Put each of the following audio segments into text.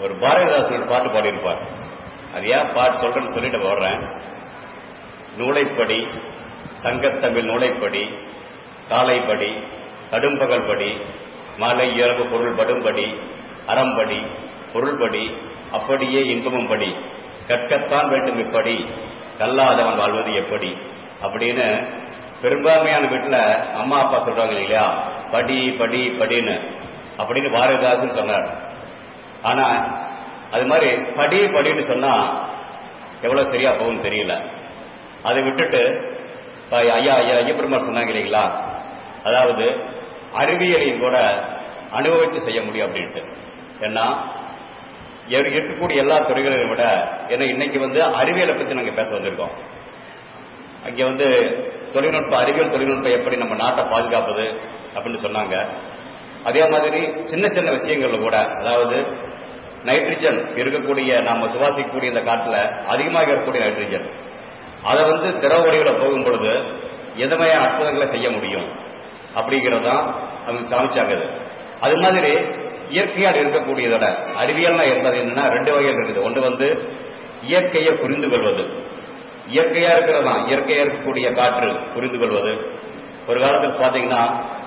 ஒரு பாரதிதாசன் ஒரு பாட்டு பாடியிருப்பார் அது ஏன் பாட்டு சொல்றேன்னு சொல்லிட்டு போடுறேன் நூலைப்படி சங்கத்தமிழ் நூலைப்படி காலைப்படி கடும்பகல் படி மாலை இரவு பொருள் படும்படி அறம்படி பொருள்படி அப்படியே இன்பமும் படி கற்கத்தான் வேண்டும் இப்படி கல்லாதவன் வாழ்வது எப்படி அப்படின்னு பெரும்பான்மையான வீட்டுல அம்மா அப்பா சொல்றாங்க இல்லையா படி படி படின்னு அப்படின்னு பாரதிதாசன் சொன்னார் ஆனா அது மாதிரி படி படின்னு சொன்னா எவ்வளவு சரியா போகும்னு தெரியல அதை விட்டுட்டு இப்ப ஐயா ஐயா ஐயப்பெருமாள் சொன்னாங்க இல்லைங்களா அதாவது அறிவியலையும் கூட அனுபவிச்சு செய்ய முடியும் அப்படின்ட்டு ஏன்னா இவர் இருக்கக்கூடிய எல்லா துறைகளையும் விட ஏன்னா இன்னைக்கு வந்து அறிவியலை பத்தி நாங்க பேச வந்திருக்கோம் அங்க வந்து தொழில்நுட்ப அறிவியல் தொழில்நுட்பம் எப்படி நம்ம நாட்டை பாதுகாப்பது அப்படின்னு சொன்னாங்க அதே மாதிரி சின்ன சின்ன விஷயங்கள்ல கூட அதாவது நைட்ரஜன் இருக்கக்கூடிய நாம சுவாசிக்கக்கூடிய இந்த காட்டுல அதிகமாக இருக்கக்கூடிய நைட்ரஜன் அதை வந்து திரவ வடிவில் போகும் பொழுது எதமையா அற்புதங்களை செய்ய முடியும் அப்படிங்கறதான் அவங்க சாமிச்சாங்க அது. அது மாதிரி இயற்கையால் இருக்கக்கூடியதோட அறிவியல்னா என்பது என்னன்னா ரெண்டு வகையில் இருக்குது ஒன்று வந்து இயற்கையை புரிந்து கொள்வது இயற்கையா இருக்கிறதா இயற்கையா இருக்கக்கூடிய காற்று புரிந்து கொள்வது ஒரு காலத்தில் பார்த்தீங்கன்னா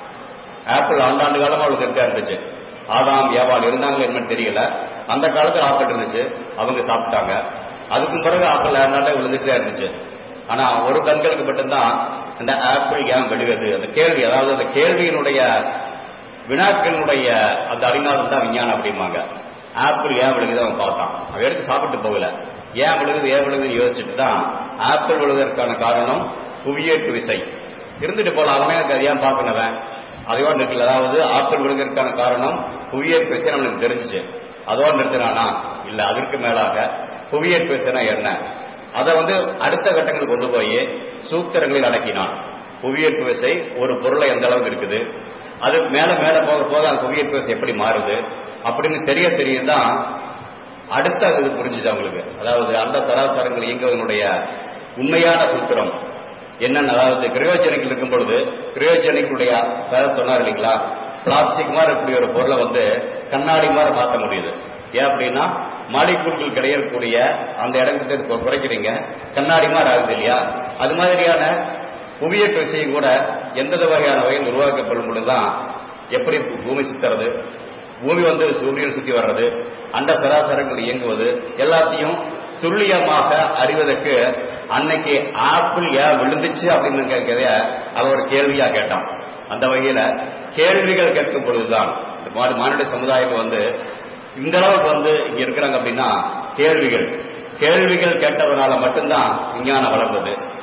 ஆப்பிள் ஆண்டாண்டு காலமா அவளுக்கு இருக்கா இருந்துச்சு ஆதாம் ஏவாள் இருந்தாங்களோ என்னன்னு தெரியல அந்த காலத்துல ஆப்பிள் இருந்துச்சு அவங்க சாப்பிட்டாங்க அதுக்கும் பிறகு ஆப்பிள் ஆண்டாண்டே விழுந்துட்டே இருந்துச்சு ஆனா ஒரு கண்களுக்கு மட்டும்தான் இந்த ஆப்பிள் ஏன் விழுகுது அந்த கேள்வி அதாவது அந்த கேள்வியினுடைய வினாக்களினுடைய அந்த அறிஞர் தான் விஞ்ஞானம் அப்படிம்பாங்க ஆப்பிள் ஏன் விழுகுது அவன் பார்த்தான் அவன் எடுத்து சாப்பிட்டு போகல ஏன் விழுகுது ஏன் விழுகுதுன்னு யோசிச்சுட்டு தான் ஆப்பிள் விழுவதற்கான காரணம் புவியீர்ப்பு விசை இருந்துட்டு போல அவனே எனக்கு அது ஏன் பார்க்கணவன் அதையோடு நிற்கல அதாவது ஆப்பிள் விழுவதற்கான காரணம் புவியீர்ப்பு விசை நம்மளுக்கு தெரிஞ்சுச்சு அதோடு நிறுத்தினானா இல்ல அதற்கு மேலாக புவியீர்ப்பு விசைனா என்ன அதை வந்து அடுத்த கட்டங்களுக்கு கொண்டு போய் சூத்திரங்களில் அடக்கினான் புவியீர்ப்பு விசை ஒரு பொருளை எந்த அளவுக்கு இருக்குது அது மேல மேல போக போக அந்த புவியீர்ப்பு விசை எப்படி மாறுது அப்படின்னு தெரிய தெரியதான் அடுத்த இது புரிஞ்சுச்சு அவங்களுக்கு அதாவது அந்த சராசரங்கள் இயங்குவதனுடைய உண்மையான சூத்திரம் என்னன்னு அதாவது கிரயோஜனிகள் இருக்கும் பொழுது கிரயோஜனிகளுடைய சார் சொன்னார் இல்லைங்களா பிளாஸ்டிக் மாதிரி இருக்கக்கூடிய ஒரு பொருளை வந்து கண்ணாடி மாதிரி மாற்ற முடியுது ஏன் அப்படின்னா மாலிகூல்கள் கிடையக்கூடிய அந்த இடத்துக்கு கு- குறைக்கிறீங்க கண்ணாடி மாதிரி ஆகுது இல்லையா அது மாதிரியான புவியீர்ப்பு விசையும் கூட எந்தெந்த வகையான வகையில் உருவாக்கப்படும் பொழுதுதான் எப்படி பூமி சுத்துறது பூமி வந்து சூரியன் சுத்தி வர்றது அண்ட சராசரங்கள் இயங்குவது எல்லாத்தையும் துல்லியமாக அறிவதற்கு அன்னைக்கு ஆப்பிள் ஏன் விழுந்துச்சு அப்படின்னு கேட்கறத அவ ஒரு கேள்வியா கேட்டான் அந்த வகையில கேள்விகள் கேட்கும் பொழுதுதான் இந்த மா- மானுட சமுதாயம் வந்து இந்த அளவுக்கு வந்து இங்க இருக்கிறாங்க அப்படின்னா கேள்விகள் கேள்விகள் கேட்டதுனால மட்டும்தான் விஞ்ஞானம் வளர்ந்தது